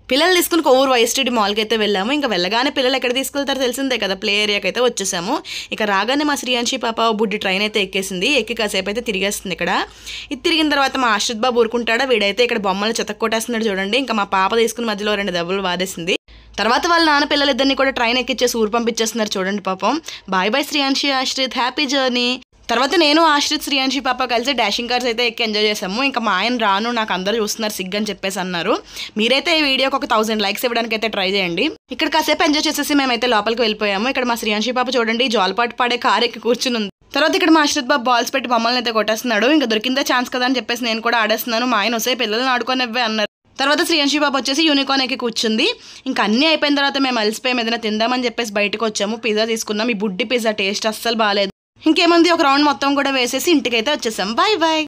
పిల్లలు తీసుకుని కొవ్వూరు వైఎస్టీడీ మాల్కి అయితే వెళ్ళాము ఇంకా వెళ్ళగానే పిల్లలు ఎక్కడ తీసుకెళ్తారో తెలిసిందే కదా ప్లే ఏరియాకి అయితే వచ్చేసాము ఇక రాగానే మా శ్రీయాంశి పాప ఓ బుడ్డి ట్రైన్ అయితే ఎక్కేసింది ఎక్కి కాసేపు అయితే తిరిగేస్తుంది ఇక్కడ ఇది తిరిగిన తర్వాత మా ఆశ్రిత్ బాబు ఊరుకుంటాడా వీడైతే ఇక్కడ బొమ్మలు చెతక్కొట్టేస్తున్నాడు చూడండి ఇంకా మా పాప తీసుకుని మధ్యలో రెండు దెబ్బలు వాదేసింది తర్వాత వాళ్ళ నాన్న పిల్లలిద్దరిని కూడా ట్రైన్ ఎక్కిచ్చేసి ఊరు పంపించేస్తున్నారు చూడండి పాపం bye bye Sriyanshi Ashrith happy journey తర్వాత నేను ఆశ్రిత్ శ్రీయాంశి పాప కలిసి డాషింగ్ కార్స్ అయితే ఎక్కి ఎంజాయ్ చేసాము ఇంకా మా ఆయన రాను నాకు అందరూ చూస్తున్నారు సిగ్గు అని చెప్పేసి అన్నారు మీరైతే ఈ వీడియోకి ఒక థౌసండ్ లైక్స్ ఇవ్వడానికి అయితే ట్రై చేయండి ఇక్కడ కాసేపు ఎంజాయ్ చేసేసి మేమైతే లోపలికి వెళ్ళిపోయాము ఇక్కడ మా శ్రీయాంశి పాప చూడండి జోల్పాటు పాడే కార్ ఎక్కి కూర్చుని ఉంది తర్వాత ఇక్కడ మా ఆశ్రిత్ బాబు బాల్స్ పెట్టి బొమ్మల్ని అయితే కొట్టేస్తున్నాడు ఇంకా దొరికిందే ఛాన్స్ కదా అని చెప్పేసి నేను కూడా ఆడేస్తున్నాను మా ఆయన వస్తే పిల్లల్ని ఆడుకోనివ్వే అన్నారు తర్వాత శ్రీయాంశి బాబు వచ్చేసి యూనికార్న్ ఎక్కి కూర్చుంది ఇంకా అన్నీ అయిపోయిన తర్వాత మేము అలసిపోయాం ఏదైనా తిందామని చెప్పేసి బయటకు వచ్చాము పిజ్జా తీసుకున్నాం ఈ బుడ్డి పిజ్జా టేస్ట్ అస్సలు బాగాలేదు ఇంకేముంది ఒక రౌండ్ మొత్తం కూడా వేసేసి ఇంటికైతే వచ్చేసాం బాయ్ బాయ్